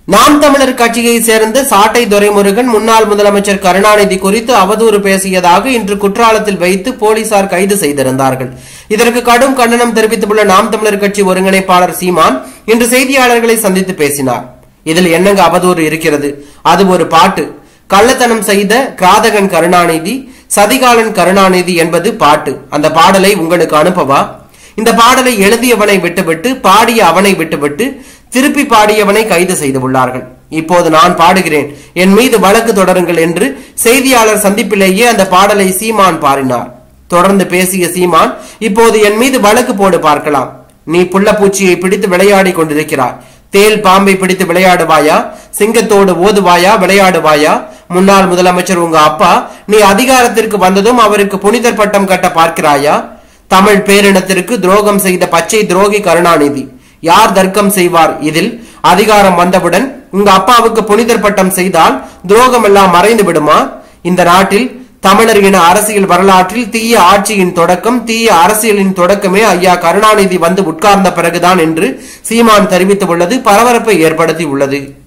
நாம் தமிழர் கட்சியை சேர்ந்த சாட்டை துரைமுருகன் முன்னாள் முதலமைச்சர் கருணாநிதி குறித்து அவதூறு பேசியதாக இன்று குற்றாலத்தில் வைத்து போலீசார் கைது செய்திருந்தார்கள் இதற்கு கடும் கண்டனம் தெரிவித்துள்ள நாம் தமிழர் கட்சி ஒருங்கிணைப்பாளர் சீமான் இன்று செய்தியாளர்களை சந்தித்து பேசினார் இதில் என்னங்க அவதூறு இருக்கிறது அது ஒரு பாட்டு கள்ளத்தனம் செய்த கிராதகன் கருணாநிதி சதிகாலன் கருணாநிதி என்பது பாட்டு அந்த பாடலை உங்களுக்கு அனுப்பவா இந்த பாடலை எழுதியவனை விட்டுவிட்டு பாடிய அவனை விட்டுவிட்டு திருப்பி பாடியவனை கைது செய்துள்ளார்கள் இப்போது நான் பாடுகிறேன் என் மீது வழக்கு தொடருங்கள் என்று செய்தியாளர் சந்திப்பிலேயே அந்த பாடலை சீமான் பாடினார் தொடர்ந்து பேசிய சீமான் இப்போது என் மீது வழக்கு போடு பார்க்கலாம் நீ புள்ளப்பூச்சியை பிடித்து விளையாடி கொண்டிருக்கிறாய் தேல் பாம்பை பிடித்து விளையாடுவாயா சிங்கத்தோடு ஓதுவாயா விளையாடுவாயா முன்னாள் முதலமைச்சர் உங்க அப்பா நீ அதிகாரத்திற்கு வந்ததும் அவருக்கு புனிதர் பட்டம் கட்ட பார்க்கிறாயா தமிழ் பேரினத்திற்கு துரோகம் செய்த பச்சை துரோகி கருணாநிதி யார் தர்க்கம் செய்வார் இதில் அதிகாரம் வந்தவுடன் உங்க அப்பாவுக்கு புனிதர் பட்டம் செய்தால் துரோகம் எல்லாம் மறைந்து விடுமா இந்த நாட்டில் தமிழர் இன அரசியல் வரலாற்றில் தீய ஆட்சியின் தொடக்கம் தீய அரசியலின் தொடக்கமே ஐயா கருணாநிதி வந்து உட்கார்ந்த பிறகுதான் என்று சீமான் தெரிவித்துள்ளது பரபரப்பை ஏற்படுத்தி உள்ளது